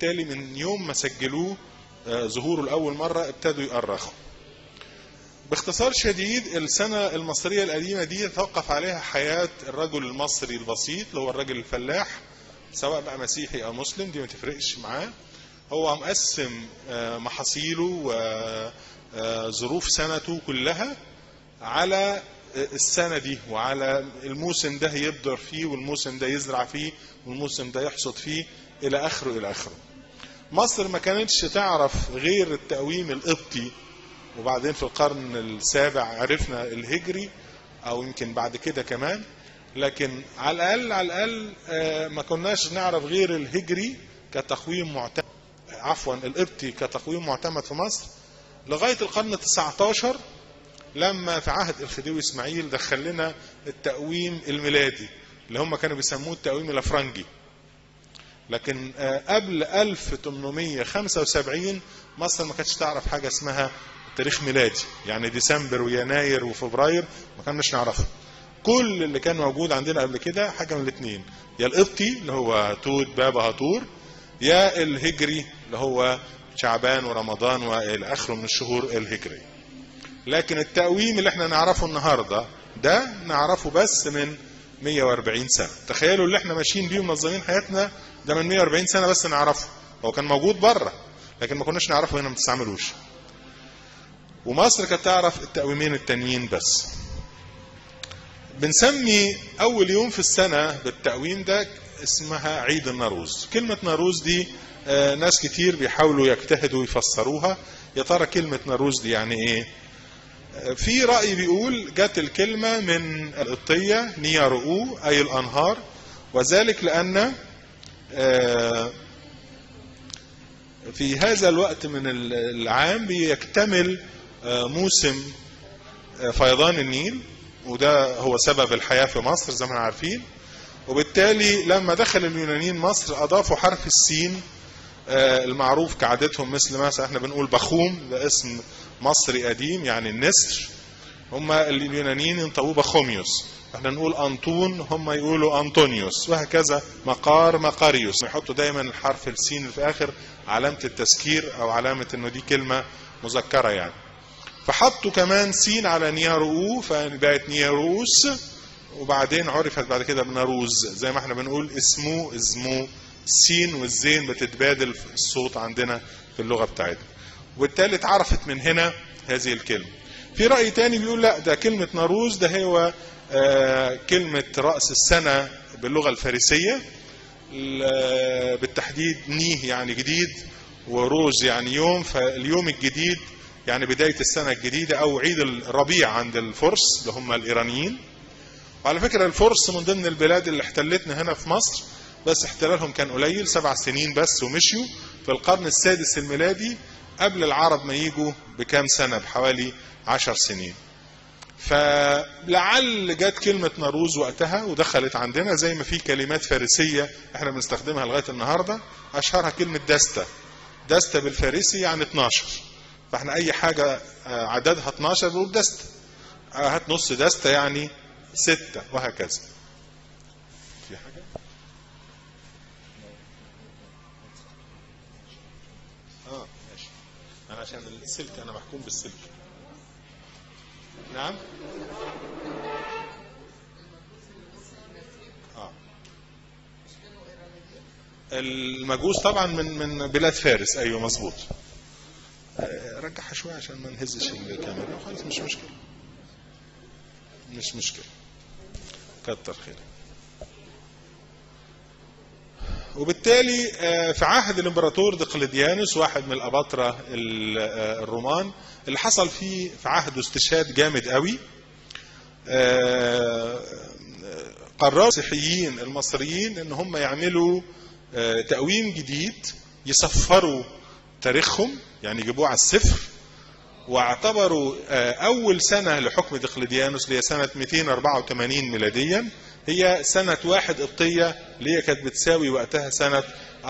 وبالتالي من يوم ما سجلوه آه، ظهوره لأول مرة ابتدوا يؤرخوا باختصار شديد السنة المصرية القديمة دي توقف عليها حياة الرجل المصري البسيط اللي هو الرجل الفلاح سواء بقى مسيحي أو مسلم دي ما تفرقش معاه هو مقسم آه، محاصيله وظروف سنته كلها على السنة دي وعلى الموسم ده يبدر فيه والموسم ده يزرع فيه والموسم ده يحصد فيه إلى آخره إلى آخره مصر ما كانتش تعرف غير التقويم القبطي وبعدين في القرن السابع عرفنا الهجري او يمكن بعد كده كمان لكن على الاقل على الاقل آه، ما كناش نعرف غير الهجري كتقويم معتمد عفوا القبطي كتقويم معتمد في مصر لغايه القرن 19 لما في عهد الخديوي اسماعيل دخل لنا التقويم الميلادي اللي هم كانوا بيسموه التقويم الافرنجي لكن آه، قبل 1875 مصر ما كانتش تعرف حاجه اسمها تاريخ ميلادي يعني ديسمبر ويناير وفبراير ما كناش نعرفه كل اللي كان موجود عندنا قبل كده حاجه من الاثنين يا القبطي اللي هو توت بابا هطور يا الهجري اللي هو شعبان ورمضان والى اخره من الشهور الهجريه لكن التقويم اللي احنا نعرفه النهارده ده نعرفه بس من 140 سنه تخيلوا اللي احنا ماشيين بيه ومنظمين حياتنا ده من 140 سنه بس نعرفه هو كان موجود بره لكن ما كناش نعرفه هنا ما بتستعملوش ومصر كانت تعرف التقويمين التانيين بس بنسمي اول يوم في السنه بالتقويم ده اسمها عيد النوروز كلمه نوروز دي آه، ناس كتير بيحاولوا يجتهدوا يفسروها يا ترى كلمه نوروز دي يعني ايه آه، في راي بيقول جت الكلمه من القبطيه نيارؤو اي الانهار وذلك لان آه، في هذا الوقت من العام بيكتمل آه، موسم آه، فيضان النيل وده هو سبب الحياة في مصر زي ما احنا عارفين وبالتالي لما دخل اليونانيين مصر أضافوا حرف السين آه، المعروف كعادتهم مثل مثلا احنا بنقول بخوم ده اسم مصري قديم يعني النسر هم اليونانيين ينطقوه بخوميوس احنا نقول انطون هم يقولوا انطونيوس وهكذا مقار مقاريوس يحطوا دايما الحرف السين اللي في اخر علامة التذكير او علامة انه دي كلمة مذكرة يعني فحطوا كمان سين على نيارو فبقت نياروس وبعدين عرفت بعد كده بناروز زي ما احنا بنقول اسمه اسمه السين والزين بتتبادل في الصوت عندنا في اللغة بتاعتنا وبالتالي اتعرفت من هنا هذه الكلمة في رأي تاني بيقول لا ده كلمة ناروز ده هو آه، كلمة رأس السنة باللغة الفارسية ال- بالتحديد نيه يعني جديد وروز يعني يوم فاليوم الجديد يعني بداية السنة الجديدة أو عيد الربيع عند الفرس اللي هم الإيرانيين وعلى فكرة الفرس من ضمن البلاد اللي احتلتنا هنا في مصر بس احتلالهم كان قليل سبع سنين بس ومشيوا في القرن السادس الميلادي قبل العرب ما يجوا بكام سنة بحوالي عشر سنين فلعل جت كلمة ناروز وقتها ودخلت عندنا زي ما في كلمات فارسية احنا بنستخدمها لغاية النهاردة أشهرها كلمة دستة دستة بالفارسي يعني 12 فاحنا أي حاجة آه، عددها 12 بنقول دستة آه، هات نص دستة يعني ستة وهكذا في حاجة؟ اه ماشي انا عشان السلك انا محكوم بالسلك نعم اه المجوس طبعا من من بلاد فارس ايوه مظبوط آه، رجعها شويه عشان ما نهزش الكاميرا خلاص مش مشكله مش مشكله كتر خير وبالتالي آه، في عهد الامبراطور دقلديانوس واحد من الاباطره ال- آه، الرومان اللي حصل فيه في عهده استشهاد جامد قوي آه، قرروا المسيحيين المصريين ان هم يعملوا آه، تقويم جديد يصفروا تاريخهم يعني يجيبوه على الصفر واعتبروا آه، اول سنه لحكم دقلديانوس اللي هي سنه 284 ميلاديا هي سنه واحد قبطيه اللي هي كانت بتساوي وقتها سنه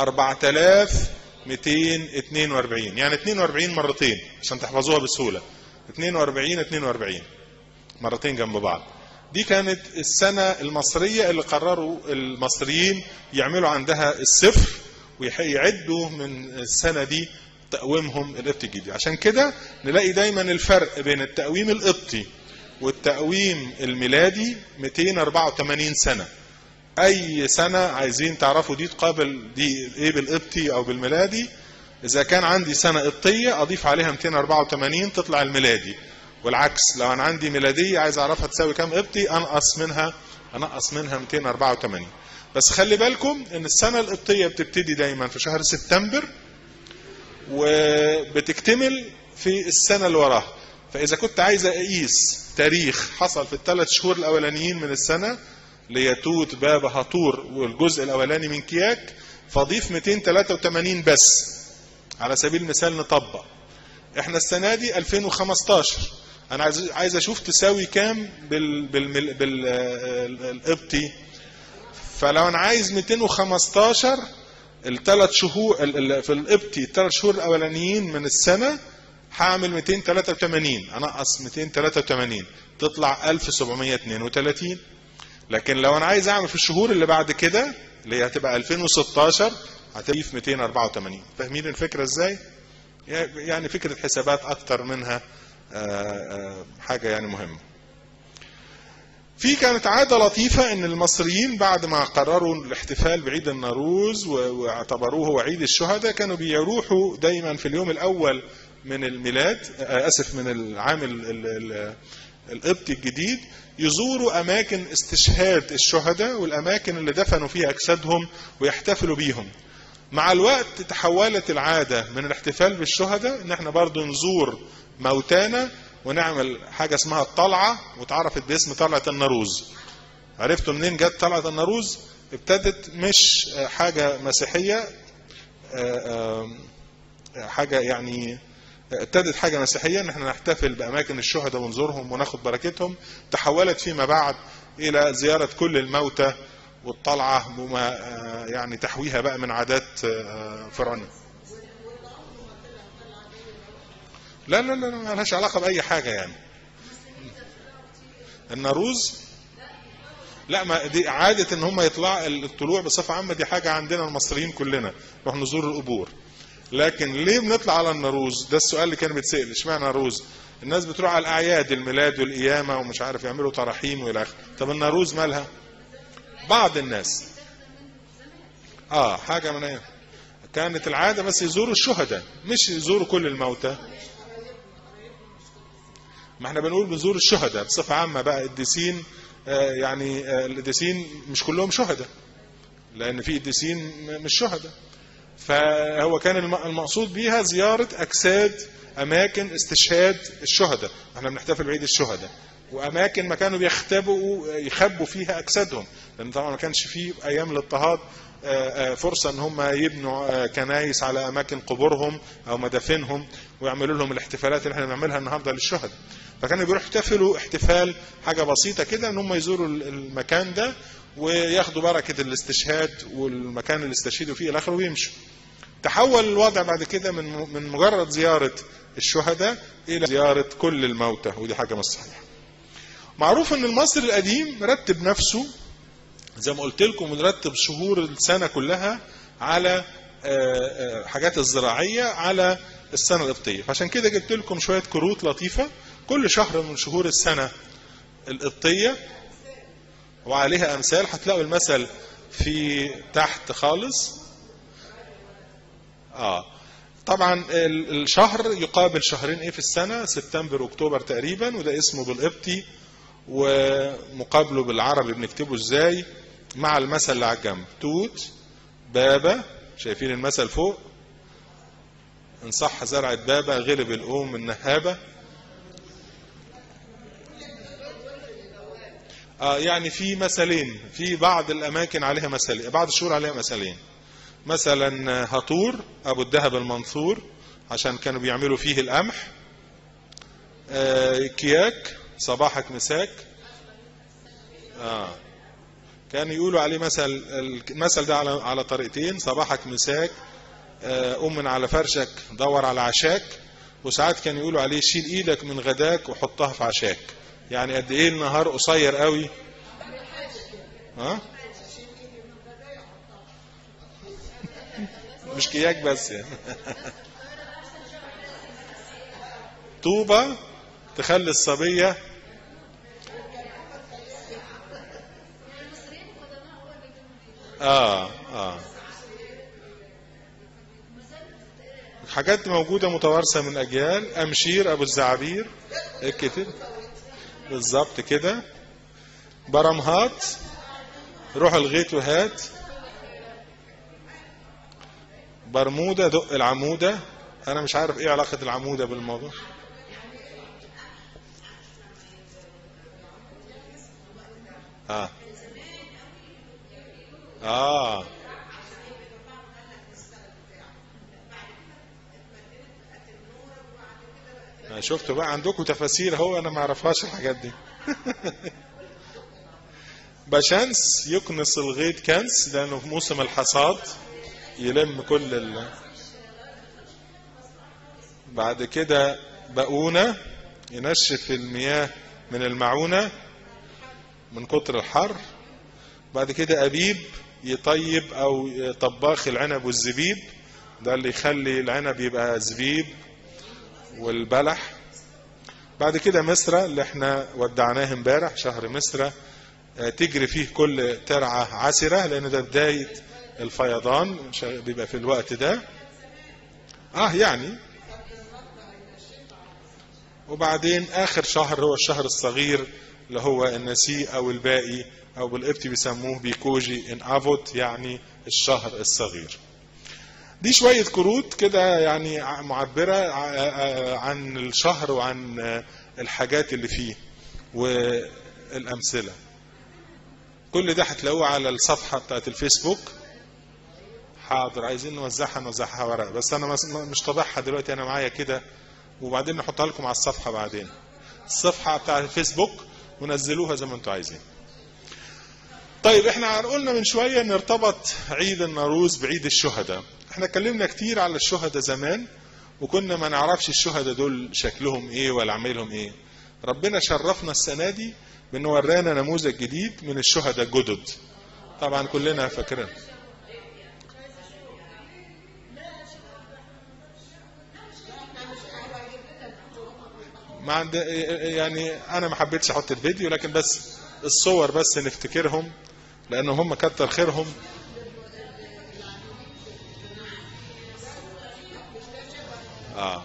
4242 يعني 42 مرتين عشان تحفظوها بسهوله 42 42 مرتين جنب بعض دي كانت السنة المصرية اللي قرروا المصريين يعملوا عندها الصفر ويعدوا من السنة دي تقويمهم القبطي الجديد عشان كده نلاقي دايما الفرق بين التقويم القبطي والتقويم الميلادي 284 سنة اي سنة عايزين تعرفوا دي تقابل دي ايه بالقبطي او بالميلادي اذا كان عندي سنة قبطية اضيف عليها 284 تطلع الميلادي والعكس لو انا عندي ميلادية عايز اعرفها تساوي كام قبطي انقص منها انقص منها 284 بس خلي بالكم ان السنة القبطية بتبتدي دايما في شهر سبتمبر وبتكتمل في السنة اللي وراها فاذا كنت عايز اقيس تاريخ حصل في الثلاث شهور الاولانيين من السنة ليتوت باب هطور والجزء الاولاني من كياك فاضيف 283 بس على سبيل المثال نطبق احنا السنه دي 2015 انا عايز عايز اشوف تساوي كام بال بال بالقبطي فلو انا عايز 215 الثلاث شهور في القبطي الثلاث شهور الاولانيين من السنه هعمل 283 انقص 283 تطلع 1732 لكن لو انا عايز اعمل في الشهور اللي بعد كده اللي هي هتبقى 2016 هتضيف 284 فاهمين الفكره ازاي يعني فكره حسابات اكتر منها حاجه يعني مهمه في كانت عاده لطيفه ان المصريين بعد ما قرروا الاحتفال بعيد النوروز واعتبروه هو عيد الشهداء كانوا بيروحوا دايما في اليوم الاول من الميلاد اسف من العام القبطي الجديد يزوروا اماكن استشهاد الشهداء والاماكن اللي دفنوا فيها اجسادهم ويحتفلوا بيهم مع الوقت تحولت العاده من الاحتفال بالشهداء ان احنا برضو نزور موتانا ونعمل حاجه اسمها الطلعه واتعرفت باسم طلعه الناروز عرفتوا منين جت طلعه الناروز ابتدت مش حاجه مسيحيه حاجه يعني ابتدت حاجه مسيحيه ان احنا نحتفل باماكن الشهداء ونزورهم وناخد بركتهم تحولت فيما بعد الى زياره كل الموتى والطلعه وما يعني تحويها بقى من عادات فرعونيه لا لا لا ما لهاش علاقه باي حاجه يعني الناروز لا ما دي عاده ان هم يطلع الطلوع بصفه عامه دي حاجه عندنا المصريين كلنا نروح نزور القبور لكن ليه بنطلع على الناروز ده السؤال اللي كان بيتسال اشمعنى ناروز الناس بتروح على الاعياد الميلاد والقيامه ومش عارف يعملوا طراحين والى اخره طب الناروز مالها بعض الناس اه حاجه من ايه كانت العاده بس يزوروا الشهداء مش يزوروا كل الموتى ما احنا بنقول بنزور الشهداء بصفه عامه بقى القديسين آه يعني آه القديسين مش كلهم شهداء لان في قديسين مش شهداء فهو كان المقصود بيها زيارة أجساد أماكن استشهاد الشهداء احنا بنحتفل بعيد الشهداء وأماكن ما كانوا بيختبوا يخبوا فيها أجسادهم لأن طبعا ما كانش فيه أيام الاضطهاد فرصة ان هم يبنوا كنايس على اماكن قبورهم او مدافنهم ويعملوا لهم الاحتفالات اللي احنا بنعملها النهارده للشهداء فكانوا بيروحوا يحتفلوا احتفال حاجة بسيطة كده ان هم يزوروا المكان ده وياخدوا بركة الاستشهاد والمكان اللي استشهدوا فيه الاخر ويمشوا تحول الوضع بعد كده من من مجرد زيارة الشهداء إلى زيارة كل الموتى ودي حاجة مش صحيحة. معروف إن المصري القديم مرتب نفسه زي ما قلت لكم مرتب شهور السنة كلها على حاجات الزراعية على السنة القبطية فعشان كده جبت لكم شوية كروت لطيفة كل شهر من شهور السنة القبطية وعليها أمثال هتلاقوا المثل في تحت خالص اه طبعا الشهر يقابل شهرين ايه في السنه سبتمبر اكتوبر تقريبا وده اسمه بالقبطي ومقابله بالعربي بنكتبه ازاي مع المثل اللي على الجنب توت بابا شايفين المثل فوق ان صح زرعة بابا غلب الأم النهابة آه يعني في مثلين في بعض الأماكن عليها مثلين بعض الشهور عليها مثلين مثلا هطور ابو الذهب المنثور عشان كانوا بيعملوا فيه القمح آه كياك صباحك مساك آه كانوا يقولوا عليه مثل المثل ده على على طريقتين صباحك مساك آه قوم من على فرشك دور على عشاك وساعات كانوا يقولوا عليه شيل ايدك من غداك وحطها في عشاك يعني قد ايه النهار قصير قوي ها مش كياك بس يعني طوبة تخلي الصبية اه اه حاجات موجودة متوارثة من أجيال أمشير أبو الزعابير الكتب بالظبط كده برمهات روح الغيط وهات برمودة دق العمودة أنا مش عارف إيه علاقة العمودة بالموضوع آه آه شفتوا بقى عندكم تفاسير هو انا ما اعرفهاش الحاجات دي بشمس يكنس الغيط كنس لانه في موسم الحصاد يلم كل ال... بعد كده بقونة ينشف المياه من المعونة من كتر الحر بعد كده أبيب يطيب أو طباخ العنب والزبيب ده اللي يخلي العنب يبقى زبيب والبلح بعد كده مصر اللي احنا ودعناه امبارح شهر مصر تجري فيه كل ترعة عسرة لأن ده بداية الفيضان بيبقى في الوقت ده اه يعني وبعدين آخر شهر هو الشهر الصغير اللي هو النسيء أو الباقي أو بالقبط بيسموه بيكوجي إن أفوت يعني الشهر الصغير دي شوية كروت كده يعني معبرة عن الشهر وعن الحاجات اللي فيه والأمثلة كل ده هتلاقوه على الصفحة بتاعت الفيسبوك حاضر عايزين نوزعها نوزعها ورق بس انا مش طابعها دلوقتي انا معايا كده وبعدين نحطها لكم على الصفحة بعدين الصفحة بتاعت الفيسبوك ونزلوها زي ما انتم عايزين طيب احنا قلنا من شوية ان ارتبط عيد النوروز بعيد الشهداء احنا اتكلمنا كتير على الشهداء زمان وكنا ما نعرفش الشهداء دول شكلهم ايه ولا عملهم ايه ربنا شرفنا السنة دي بانه ورانا نموذج جديد من الشهداء الجدد طبعا كلنا فاكرين ما عند يعني انا ما حبيتش احط الفيديو لكن بس الصور بس نفتكرهم لان هم كتر خيرهم اه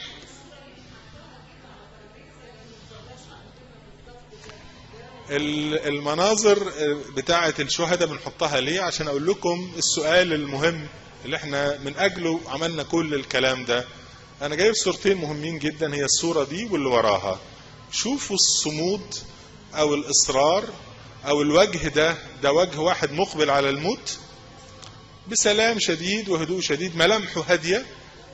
المناظر بتاعة الشهداء بنحطها ليه عشان اقول لكم السؤال المهم اللي احنا من اجله عملنا كل الكلام ده انا جايب صورتين مهمين جدا هي الصورة دي واللي وراها شوفوا الصمود او الاصرار او الوجه ده ده وجه واحد مقبل على الموت بسلام شديد وهدوء شديد ملامحه هاديه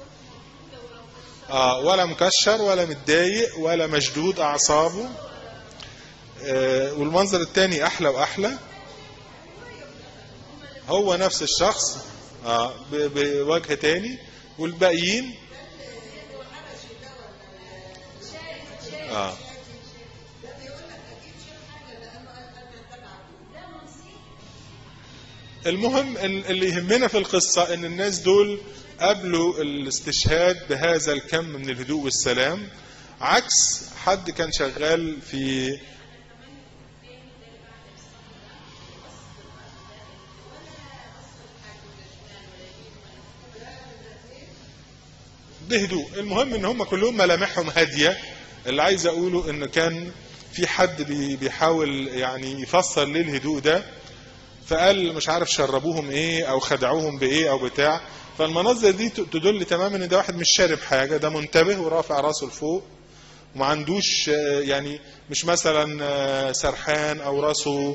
آه ولا مكشر ولا متضايق ولا مشدود اعصابه آه والمنظر الثاني احلى واحلى هو نفس الشخص آه بوجه تاني والباقيين آه. المهم اللي يهمنا في القصة ان الناس دول قبلوا الاستشهاد بهذا الكم من الهدوء والسلام عكس حد كان شغال في بهدوء المهم ان هم كلهم ملامحهم هاديه اللي عايز اقوله ان كان في حد بيحاول يعني يفسر ليه الهدوء ده فقال مش عارف شربوهم ايه او خدعوهم بايه او بتاع فالمناظر دي تدل تماما ان ده واحد مش شارب حاجه ده منتبه ورافع راسه لفوق وما عندوش يعني مش مثلا سرحان او راسه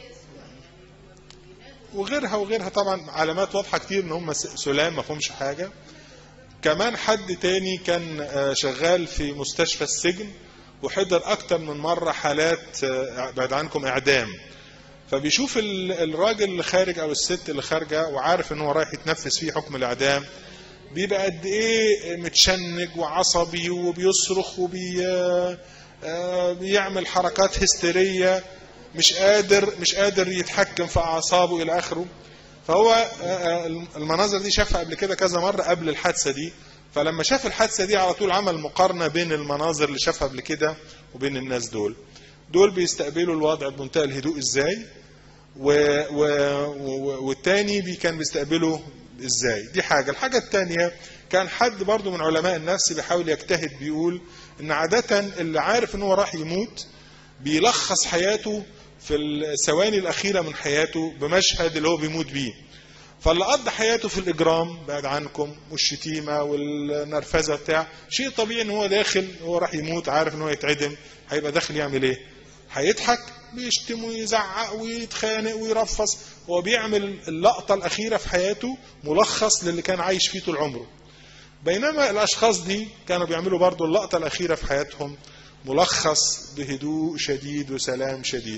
وغيرها وغيرها طبعا علامات واضحه كتير ان هم سلام ما فيهمش حاجه كمان حد تاني كان شغال في مستشفى السجن وحضر اكتر من مرة حالات بعد عنكم اعدام فبيشوف الراجل اللي خارج او الست اللي خارجة وعارف ان هو رايح يتنفذ فيه حكم الاعدام بيبقى قد ايه متشنج وعصبي وبيصرخ وبي بيعمل حركات هستيرية مش قادر مش قادر يتحكم في اعصابه الى اخره فهو آه، آه، المناظر دي شافها قبل كده كذا مرة قبل الحادثة دي فلما شاف الحادثة دي على طول عمل مقارنة بين المناظر اللي شافها قبل كده وبين الناس دول دول بيستقبلوا الوضع بمنتهى الهدوء ازاي و... و... و... والتاني بي كان بيستقبله ازاي دي حاجة الحاجة التانية كان حد برضو من علماء النفس بيحاول يجتهد بيقول ان عادة اللي عارف ان هو راح يموت بيلخص حياته في الثواني الأخيرة من حياته بمشهد اللي هو بيموت بيه فاللي قضى حياته في الإجرام بعد عنكم والشتيمة والنرفزة بتاع شيء طبيعي ان هو داخل هو راح يموت عارف ان هو يتعدم هيبقى داخل يعمل ايه هيضحك بيشتم ويزعق ويتخانق ويرفص هو بيعمل اللقطة الأخيرة في حياته ملخص للي كان عايش فيه طول عمره بينما الأشخاص دي كانوا بيعملوا برضو اللقطة الأخيرة في حياتهم ملخص بهدوء شديد وسلام شديد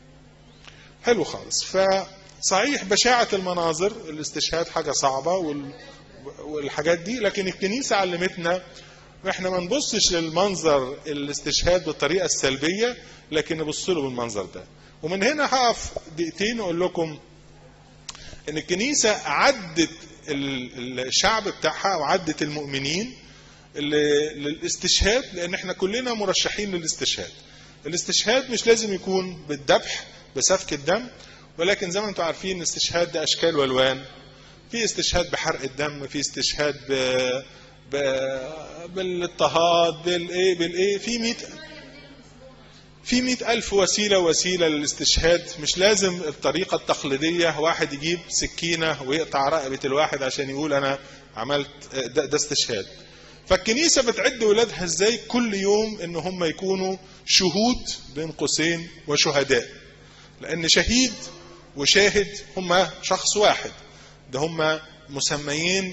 حلو خالص فصحيح بشاعة المناظر الاستشهاد حاجة صعبة وال... والحاجات دي لكن الكنيسة علمتنا احنا ما نبصش للمنظر الاستشهاد بالطريقة السلبية لكن نبص له بالمنظر ده ومن هنا هقف دقيقتين اقول لكم ان الكنيسة عدت الشعب بتاعها وعدت المؤمنين للاستشهاد لان احنا كلنا مرشحين للاستشهاد الاستشهاد مش لازم يكون بالذبح بسفك الدم ولكن زي ما انتم عارفين الاستشهاد ده اشكال والوان في استشهاد بحرق الدم في استشهاد ب... ب... بالاضطهاد بالايه بالايه في 100 في مئة ألف وسيلة وسيلة للاستشهاد مش لازم الطريقة التقليدية واحد يجيب سكينة ويقطع رقبة الواحد عشان يقول أنا عملت ده, ده استشهاد فالكنيسة بتعد ولادها ازاي كل يوم ان هم يكونوا شهود بين قوسين وشهداء لان شهيد وشاهد هم شخص واحد ده هم مسميين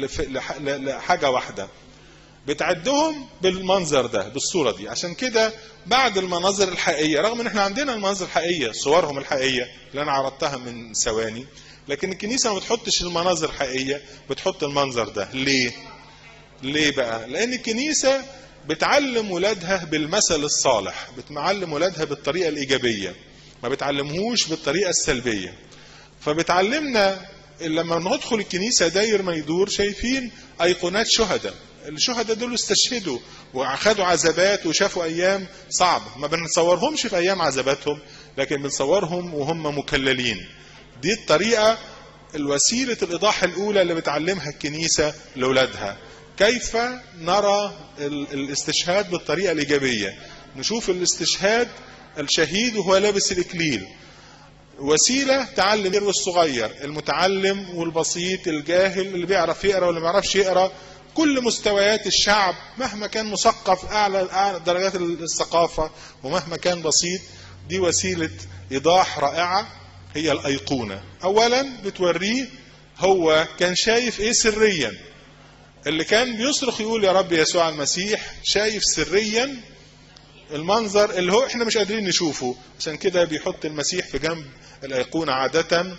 لحاجة واحدة بتعدهم بالمنظر ده بالصورة دي عشان كده بعد المناظر الحقيقية رغم ان احنا عندنا المناظر الحقيقية صورهم الحقيقية اللي انا عرضتها من ثواني لكن الكنيسة ما بتحطش المناظر الحقيقية بتحط المنظر ده ليه ليه بقى لان الكنيسة بتعلم ولادها بالمثل الصالح بتعلم ولادها بالطريقة الايجابية ما بتعلمهوش بالطريقة السلبية فبتعلمنا لما ندخل الكنيسة داير ما يدور شايفين ايقونات شهداء الشهداء دول استشهدوا واخدوا عذابات وشافوا ايام صعبه ما بنصورهمش في ايام عذاباتهم لكن بنصورهم وهم مكللين دي الطريقه الوسيله الايضاح الاولى اللي بتعلمها الكنيسه لاولادها كيف نرى الاستشهاد بالطريقه الايجابيه نشوف الاستشهاد الشهيد وهو لابس الاكليل وسيلة تعلم الكبير والصغير المتعلم والبسيط الجاهل اللي بيعرف يقرا واللي ما بيعرفش يقرا كل مستويات الشعب مهما كان مثقف اعلى اعلى درجات الثقافه ومهما كان بسيط دي وسيله ايضاح رائعه هي الايقونه اولا بتوريه هو كان شايف ايه سريا اللي كان بيصرخ يقول يا رب يسوع المسيح شايف سريا المنظر اللي هو احنا مش قادرين نشوفه عشان كده بيحط المسيح في جنب الايقونه عاده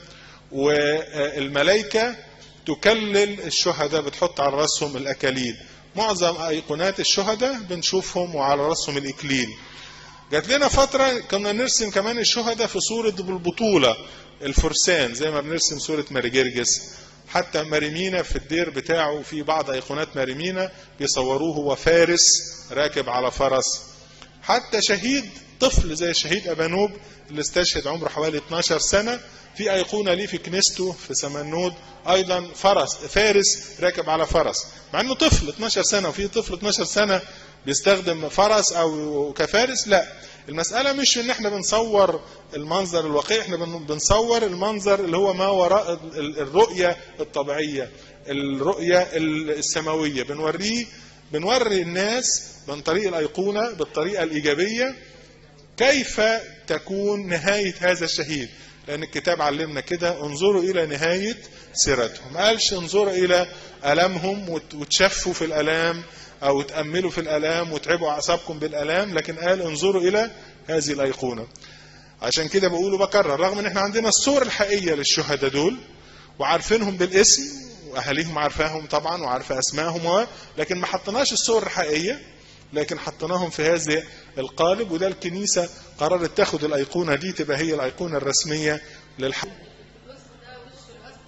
والملائكه تكلل الشهداء بتحط على راسهم الاكاليل معظم ايقونات الشهداء بنشوفهم وعلى راسهم الاكليل جات لنا فترة كنا نرسم كمان الشهداء في صورة بالبطولة الفرسان زي ما بنرسم صورة ماري جرجس حتى ماريمينا في الدير بتاعه في بعض ايقونات ماريمينا بيصوروه هو فارس راكب على فرس حتى شهيد طفل زي الشهيد ابانوب اللي استشهد عمره حوالي 12 سنة في أيقونة ليه في كنيسته في سمنود أيضا فرس فارس راكب على فرس مع أنه طفل 12 سنة وفي طفل 12 سنة بيستخدم فرس أو كفارس لا المسألة مش إن إحنا بنصور المنظر الواقعي إحنا بنصور المنظر اللي هو ما وراء الرؤية الطبيعية الرؤية السماوية بنوريه بنوري الناس من طريق الأيقونة بالطريقة الإيجابية كيف تكون نهاية هذا الشهيد لأن الكتاب علمنا كده انظروا إلى نهاية سيرتهم ما قالش انظروا إلى ألمهم وتشفوا في الألام أو تأملوا في الألام وتعبوا أعصابكم بالألام لكن قال انظروا إلى هذه الأيقونة عشان كده بقوله بكرر رغم ان احنا عندنا الصور الحقيقية للشهداء دول وعارفينهم بالاسم واهاليهم عارفاهم طبعا وعارفه اسمائهم لكن ما حطيناش الصور الحقيقيه لكن حطيناهم في هذا القالب وده الكنيسه قررت تاخد الايقونه دي تبقى هي الايقونه الرسميه للحق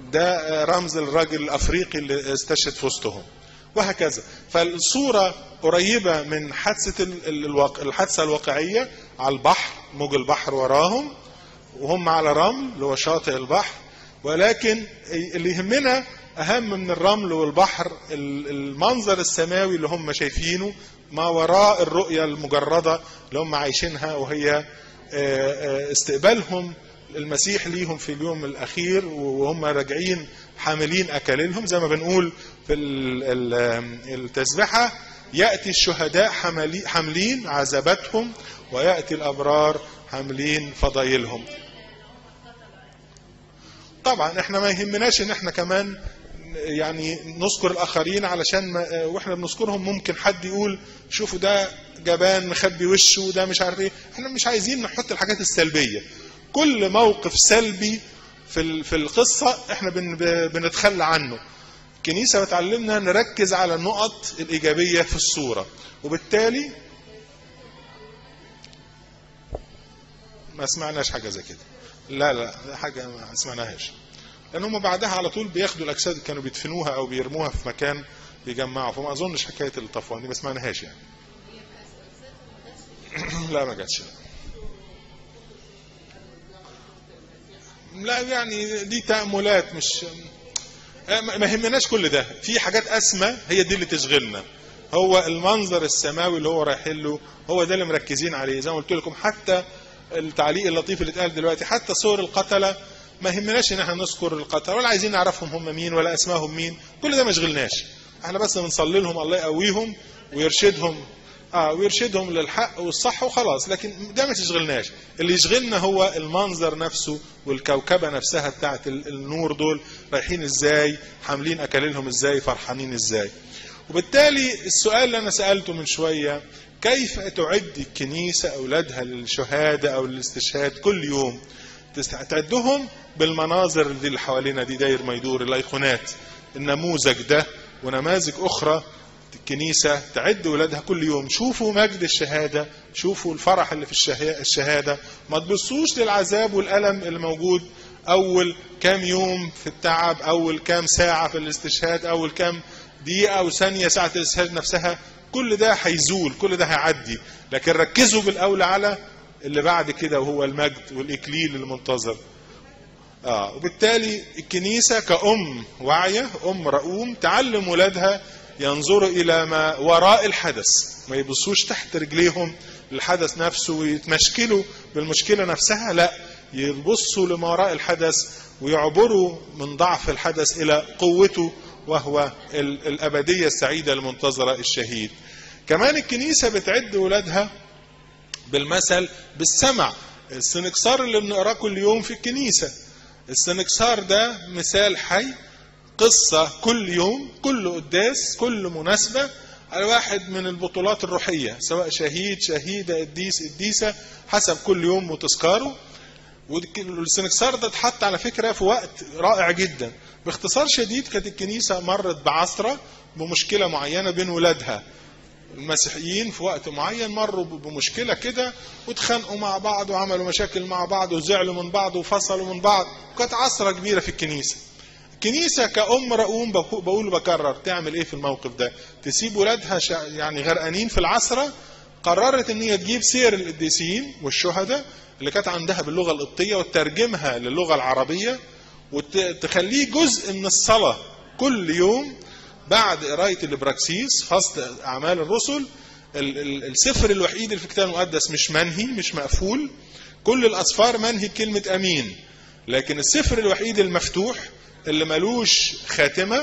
ده رمز الراجل الافريقي اللي استشهد في وسطهم وهكذا فالصورة قريبة من حادثة الواقع الحادثة الواقعية على البحر موج البحر وراهم وهم على رمل اللي هو شاطئ البحر ولكن اللي يهمنا أهم من الرمل والبحر المنظر السماوي اللي هم شايفينه ما وراء الرؤية المجردة اللي هم عايشينها وهي استقبالهم المسيح ليهم في اليوم الأخير وهم راجعين حاملين أكاليلهم زي ما بنقول في التسبحة يأتي الشهداء حاملين عذاباتهم ويأتي الأبرار حاملين فضايلهم طبعا احنا ما يهمناش ان احنا كمان يعني نذكر الاخرين علشان ما واحنا بنذكرهم ممكن حد يقول شوفوا ده جبان مخبي وشه وده مش عارف ايه احنا مش عايزين نحط الحاجات السلبيه كل موقف سلبي في في القصه احنا بن بنتخلى عنه الكنيسه بتعلمنا نركز على النقط الايجابيه في الصوره وبالتالي ما سمعناش حاجه زي كده لا لا حاجه ما سمعناهاش لان هم بعدها على طول بياخدوا الاجساد اللي كانوا بيدفنوها او بيرموها في مكان بيجمعوا فما اظنش حكايه الطفوان دي ما سمعناهاش يعني لا ما جاتش لا. لا يعني دي تأملات مش ما يهمناش كل ده في حاجات أسمى هي دي اللي تشغلنا هو المنظر السماوي اللي هو رايحين له هو ده اللي مركزين عليه زي ما قلت لكم حتى التعليق اللطيف اللي اتقال دلوقتي حتى صور القتلة ما يهمناش ان احنا نذكر القتلة ولا عايزين نعرفهم هم مين ولا اسمائهم مين كل ده ما يشغلناش احنا بس بنصلي لهم الله يقويهم ويرشدهم اه ويرشدهم للحق والصح وخلاص لكن ده ما تشغلناش اللي يشغلنا هو المنظر نفسه والكوكبه نفسها بتاعت النور دول رايحين ازاي حاملين اكاليلهم ازاي فرحانين ازاي وبالتالي السؤال اللي انا سالته من شويه كيف تعد الكنيسه اولادها للشهاده او للاستشهاد كل يوم تعدهم بالمناظر دي اللي حوالينا دي داير ما يدور الايقونات النموذج ده ونماذج اخرى الكنيسة تعد ولادها كل يوم شوفوا مجد الشهادة شوفوا الفرح اللي في الشهادة ما تبصوش للعذاب والألم اللي موجود أول كام يوم في التعب أول كام ساعة في الاستشهاد أول كام دقيقة أو ثانية ساعة الاستشهاد نفسها كل ده هيزول كل ده هيعدي لكن ركزوا بالأولى على اللي بعد كده وهو المجد والإكليل المنتظر آه وبالتالي الكنيسة كأم واعية أم رؤوم تعلم ولادها ينظروا إلى ما وراء الحدث ما يبصوش تحت رجليهم الحدث نفسه ويتمشكلوا بالمشكلة نفسها لا يبصوا لما وراء الحدث ويعبروا من ضعف الحدث إلى قوته وهو الأبدية السعيدة المنتظرة الشهيد كمان الكنيسة بتعد ولادها بالمثل بالسمع السنكسار اللي بنقراه كل يوم في الكنيسة السنكسار ده مثال حي قصة كل يوم كل قداس كل مناسبة على واحد من البطولات الروحية سواء شهيد شهيدة قديس قديسة حسب كل يوم وتذكاره والسنكسار ده اتحط على فكرة في وقت رائع جدا باختصار شديد كانت الكنيسة مرت بعصرة بمشكلة معينة بين ولادها المسيحيين في وقت معين مروا بمشكلة كده واتخانقوا مع بعض وعملوا مشاكل مع بعض وزعلوا من بعض وفصلوا من بعض وكانت عصرة كبيرة في الكنيسة الكنيسة كأم رؤوم بقول وبكرر تعمل ايه في الموقف ده تسيب ولادها يعني غرقانين في العصرة قررت ان هي تجيب سير القديسين والشهداء اللي كانت عندها باللغة القبطية وتترجمها للغة العربية وتخليه جزء من الصلاة كل يوم بعد قراية الابراكسيس فصل أعمال الرسل السفر الوحيد اللي في الكتاب المقدس مش منهي مش مقفول كل الأسفار منهي بكلمة أمين لكن السفر الوحيد المفتوح اللي ملوش خاتمة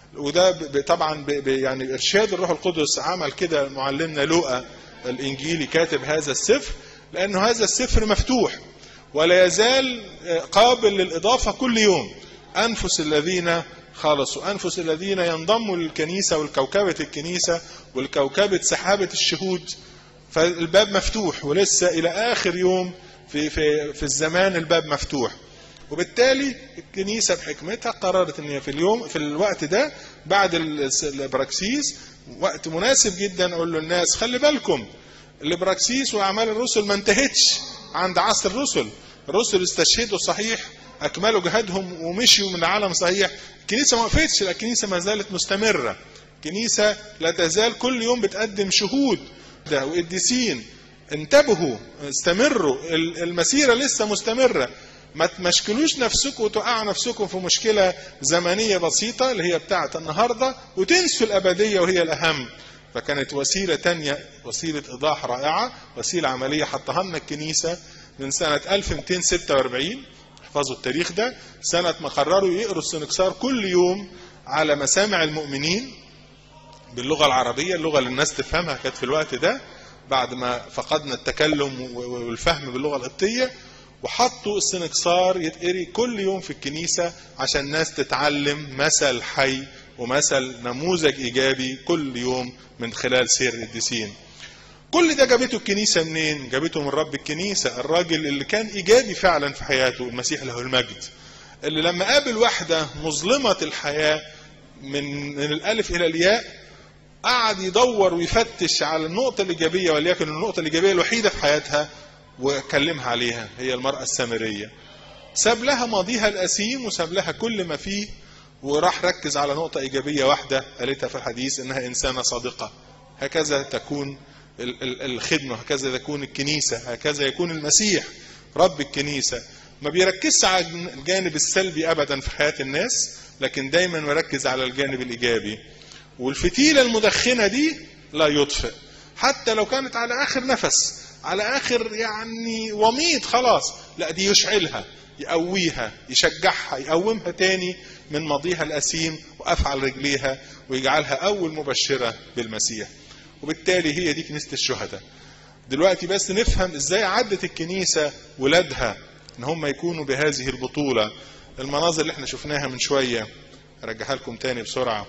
وده طبعا يعني إرشاد الروح القدس عمل كده معلمنا لوقا الإنجيلي كاتب هذا السفر لأنه هذا السفر مفتوح ولا يزال قابل للإضافة كل يوم أنفس الذين خلصوا أنفس الذين ينضموا للكنيسة والكوكبة الكنيسة والكوكبة سحابة الشهود فالباب مفتوح ولسه إلى آخر يوم في, في, في الزمان الباب مفتوح وبالتالي الكنيسة بحكمتها قررت ان في اليوم في الوقت ده بعد الابراكسيس وقت مناسب جدا اقول للناس خلي بالكم الابراكسيس واعمال الرسل ما انتهتش عند عصر الرسل الرسل استشهدوا صحيح اكملوا جهادهم ومشيوا من العالم صحيح الكنيسه ما وقفتش لا الكنيسه ما زالت مستمره الكنيسه لا تزال كل يوم بتقدم شهود ده وقديسين انتبهوا استمروا ال- المسيره لسه مستمره ما تمشكلوش نفسكم وتوقعوا نفسكم في مشكله زمنيه بسيطه اللي هي بتاعه النهارده وتنسوا الابديه وهي الاهم فكانت وسيله تانية وسيله ايضاح رائعه وسيله عمليه حطها لنا الكنيسه من سنه 1246 احفظوا التاريخ ده سنه ما قرروا يقروا السنكسار كل يوم على مسامع المؤمنين باللغه العربيه اللغه اللي الناس تفهمها كانت في الوقت ده بعد ما فقدنا التكلم والفهم باللغه القبطيه وحطوا السنكسار يتقري كل يوم في الكنيسه عشان الناس تتعلم مثل حي ومثل نموذج ايجابي كل يوم من خلال سير القديسين. كل ده جابته الكنيسه منين؟ جابته من رب الكنيسه، الراجل اللي كان ايجابي فعلا في حياته المسيح له المجد. اللي لما قابل واحده مظلمه الحياه من من الالف الى الياء قعد يدور ويفتش على النقطة الإيجابية وليكن النقطة الإيجابية الوحيدة في حياتها وكلمها عليها هي المرأة السامرية ساب لها ماضيها الأسيم وساب لها كل ما فيه وراح ركز على نقطة إيجابية واحدة قالتها في الحديث إنها إنسانة صادقة هكذا تكون ال- ال- الخدمة هكذا تكون الكنيسة هكذا يكون المسيح رب الكنيسة ما بيركزش على الجانب السلبي أبدا في حياة الناس لكن دايما مركز على الجانب الإيجابي والفتيلة المدخنة دي لا يطفئ حتى لو كانت على آخر نفس على آخر يعني وميض خلاص لا دي يشعلها يقويها يشجعها يقومها تاني من ماضيها الأسيم وأفعل رجليها ويجعلها أول مبشرة بالمسيح وبالتالي هي دي كنيسة الشهداء دلوقتي بس نفهم ازاي عدت الكنيسة ولادها ان هم يكونوا بهذه البطولة المناظر اللي احنا شفناها من شوية ارجعها لكم تاني بسرعة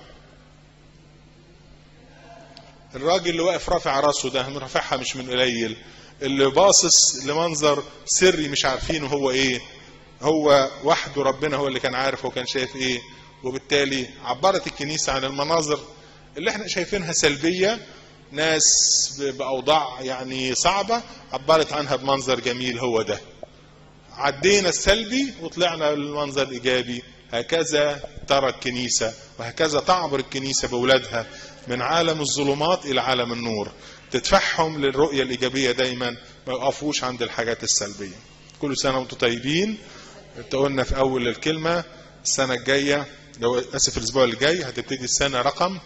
الراجل اللي واقف رافع راسه ده رافعها مش من قليل اللي باصص لمنظر سري مش عارفينه هو ايه هو وحده ربنا هو اللي كان عارف هو كان شايف ايه وبالتالي عبرت الكنيسة عن المناظر اللي احنا شايفينها سلبية ناس ب- بأوضاع يعني صعبة عبرت عنها بمنظر جميل هو ده عدينا السلبي وطلعنا للمنظر الإيجابي هكذا ترى الكنيسة وهكذا تعبر الكنيسة بأولادها من عالم الظلمات إلى عالم النور تدفعهم للرؤية الإيجابية دايما ما يقفوش عند الحاجات السلبية كل سنة وانتم طيبين انت قلنا في أول الكلمة السنة الجاية لو أسف الأسبوع اللي جاي هتبتدي السنة رقم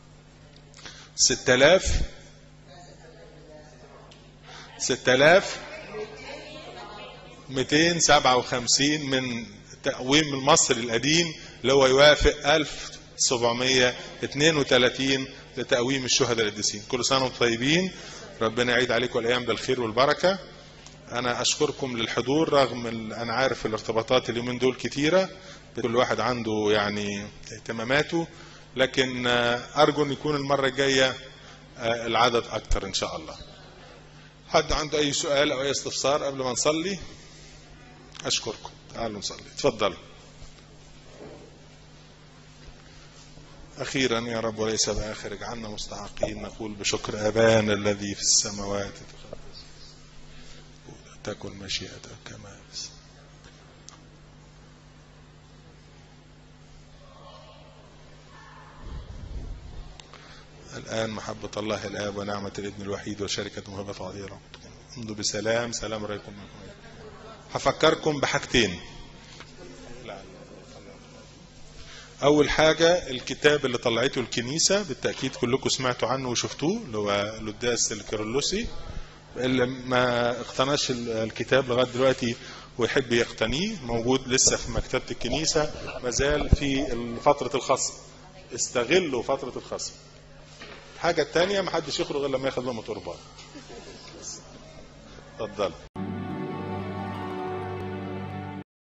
6000 6000 257 من تقويم المصري القديم اللي هو يوافق 1732 لتقويم الشهداء القديسين كل سنة وانتم طيبين ربنا يعيد عليكم الأيام بالخير والبركة أنا أشكركم للحضور رغم ال- أنا عارف الارتباطات اليومين دول كتيرة كل واحد عنده يعني اهتماماته لكن آه، أرجو أن يكون المرة الجاية آه، العدد أكتر إن شاء الله حد عنده أي سؤال أو أي استفسار قبل ما نصلي أشكركم تعالوا نصلي تفضلوا أخيرا يا رب وليس بآخر اجعلنا مستحقين نقول بشكر أبانا الذي في السماوات تقدس تكن مشيئتك كما في السماء. الآن محبة الله الآب ونعمة الابن الوحيد وشركة موهبة عظيمة الروح القدس. امضوا بسلام سلام عليكم هفكركم بحاجتين أول حاجة الكتاب اللي طلعته الكنيسة بالتأكيد كلكم سمعتوا عنه وشفتوه اللي هو لوداس الكيرلسي اللي ما اقتناش ال- الكتاب لغاية دلوقتي ويحب يقتنيه موجود لسه في مكتبة الكنيسة مازال في فترة الخصم استغلوا فترة الخصم الحاجة التانية محدش يخرج إلا لما ياخد لقمة قربان اتفضل